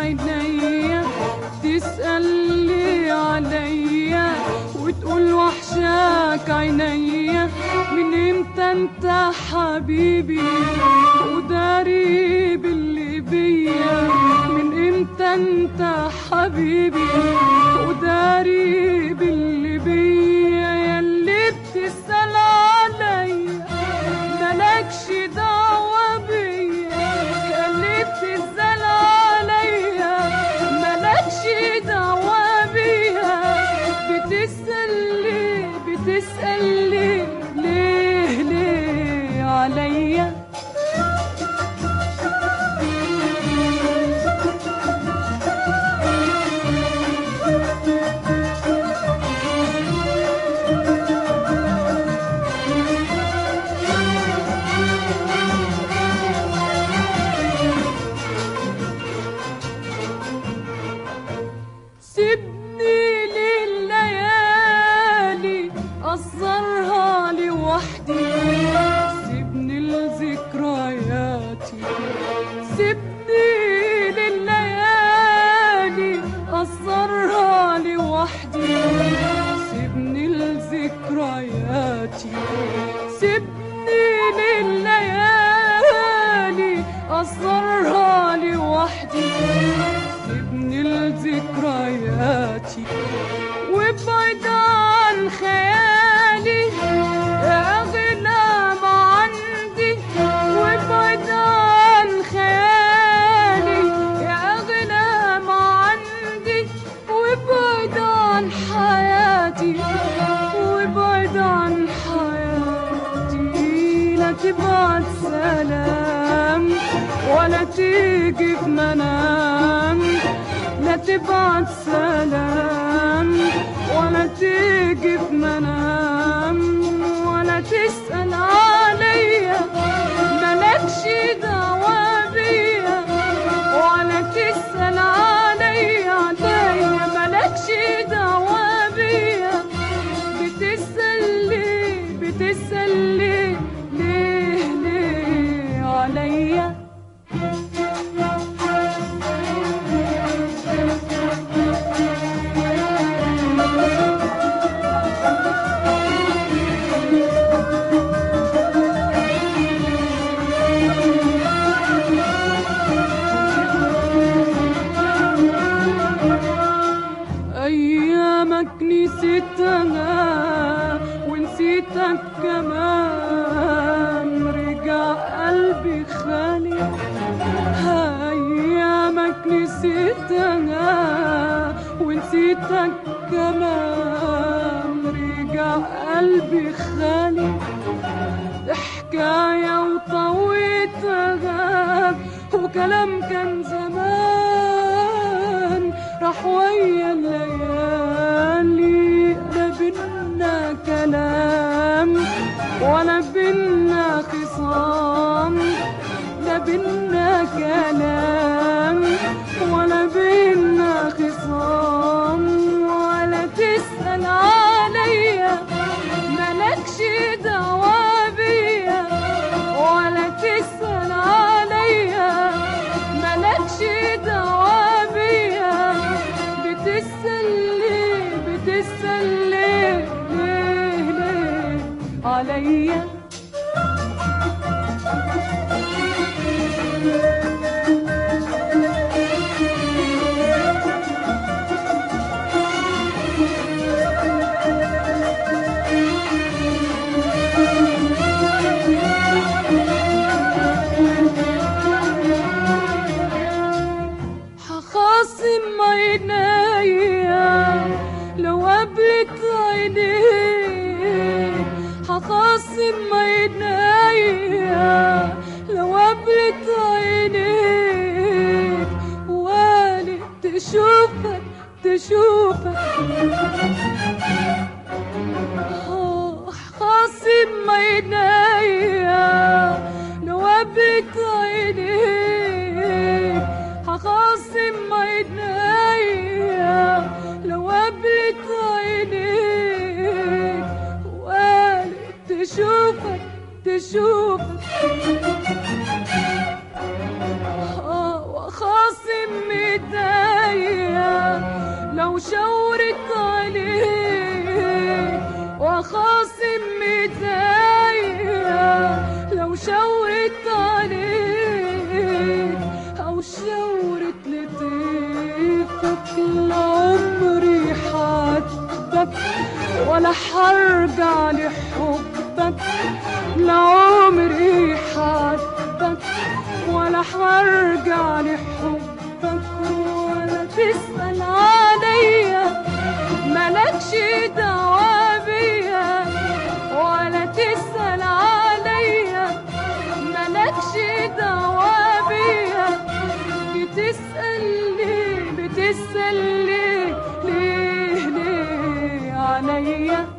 عينيا تسأل لي عليا وتقول وحشاك عينيا من امتى انت حبيبي وداري باللي بيا من امتى انت حبيبي وداري باللي بيا ياللي بتسأل عليا مالكش دعوة بيا ياللي بتسأل عليا مالكش دعوة بيا بتسأل ليه بتسأل ليه ليه ليه عليا سيبني لليالي أصغرها لوحدي سيبني لذكرياتي سيبني لليالي أصغرها لوحدي سيبني لذكرياتي سيبني لليالي أصغرها لوحدي سيبني لذكرياتي وابعد عن خيالي يا أغلى ما عندي وابعد عن خيالي يا أغلى ما عندي وابعد عن حياتي وابعد عن حياتي لا تبعت سلام ولا تيجي في منام لا تبعت سلام ولا تيجي في منام ولا تسأل عليا مالكش دعوة بيا ولا تسأل عليا عليا مالكش دعوة بيا بتسأل ليه بتسأل ليه ليه ليه عليا أيامك نسيتها ونسيتك كمان رجع قلبي خالي أيامك نسيتها ونسيتك كمان رجع قلبي خالي حكاية وطويتها وكلام كان زمان راح ويا الليالي لا بينا كلام ولا بينا خصام لا بينا كلام ولا بينا خصام ولا تسأل عليا مالكش دعوة بيا ولا تسأل عليا مالكش دعوة بيا بتسأل ليه بتسأل ليه ليه ليه عليا هخاصم عينيا لو قابلت عينيك هخاصم عينيا لو قابلت عينيك والي تشوفك تشوفك خاصم عينيا لو قابلت عينيك هخاصم عينيا لو قابلت عينيك وقالت تشوفك تشوفك آه وخاصم ميدان حبك لعمري حبك ولا حرجع لحبك لعمري حبك ولا حرجع لحبك ولا تسأل عليا ملكش دعوة بيا ولا تسأل عليا ملكش دعوة بيا بتسأل ليه بتسأل ليه ليه ليه عليا